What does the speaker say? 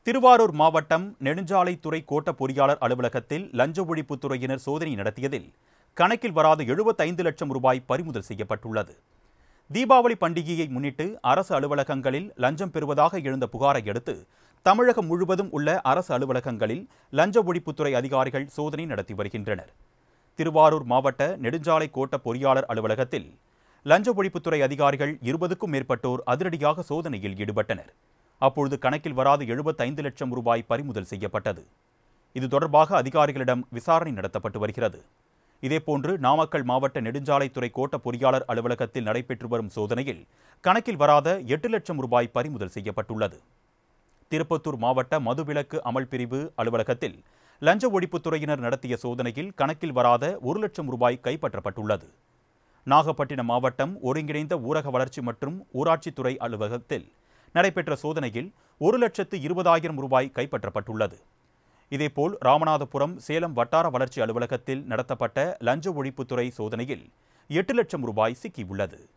திருவாரூர் மாவட்டம் நெடுஞ்சாலைத்துறை கோட்ட பொறியாளர் அலுவலகத்தில் லஞ்ச ஒழிப்புத் துறையினர் சோதனை நடத்தியதில் கணக்கில் வராத 75 லட்சம் ரூபாய் பறிமுதல் செய்யப்பட்டுள்ளது தீபாவளி பண்டிகையை முன்னிட்டு அரசு அலுவலகங்களில் லஞ்சம் பெறுவதாக எழுந்த புகாரை அடுத்து தமிழகம் முழுவதும் உள்ள அரசு அலுவலகங்களில் லஞ்ச ஒழிப்புத்துறை அதிகாரிகள் சோதனை நடத்தி வருகின்றனர் திருவாரூர் மாவட்ட நெடுஞ்சாலை கோட்ட பொறியாளர் அலுவலகத்தில் லஞ்ச ஒழிப்புத்துறை அதிகாரிகள் இருபதுக்கும் மேற்பட்டோர் அதிரடியாக சோதனையில் ஈடுபட்டனர் அப்பொழுது கணக்கில் வராத 75 லட்சம் ரூபாய் பறிமுதல் செய்யப்பட்டது இது தொடர்பாக அதிகாரிகளிடம் விசாரணை நடத்தப்பட்டு வருகிறது இதேபோன்று நாமக்கல் மாவட்ட நெடுஞ்சாலைத்துறை கோட்ட பொறியாளர் அலுவலகத்தில் நடைபெற்று வரும் சோதனையில் கணக்கில் வராத எட்டு லட்சம் ரூபாய் பறிமுதல் செய்யப்பட்டுள்ளது திருப்பத்தூர் மாவட்ட மதுவிலக்கு அமல் பிரிவு அலுவலகத்தில் லஞ்ச ஒழிப்புத்துறையினர் நடத்திய சோதனையில் கணக்கில் வராத ஒரு லட்சம் ரூபாய் கைப்பற்றப்பட்டுள்ளது நாகப்பட்டினம் மாவட்டம் ஒருங்கிணைந்த ஊரக வளர்ச்சி மற்றும் ஊராட்சித்துறை அலுவலகத்தில் நடைபெற்ற சோதனையில் ஒரு லட்சத்து இருபதாயிரம் ரூபாய் கைப்பற்றப்பட்டுள்ளது இதேபோல் ராமநாதபுரம் சேலம் வட்டார வளர்ச்சி அலுவலகத்தில் நடத்தப்பட்ட லஞ்ச ஒழிப்புத்துறை சோதனையில் எட்டு லட்சம் ரூபாய் சிக்கியுள்ளது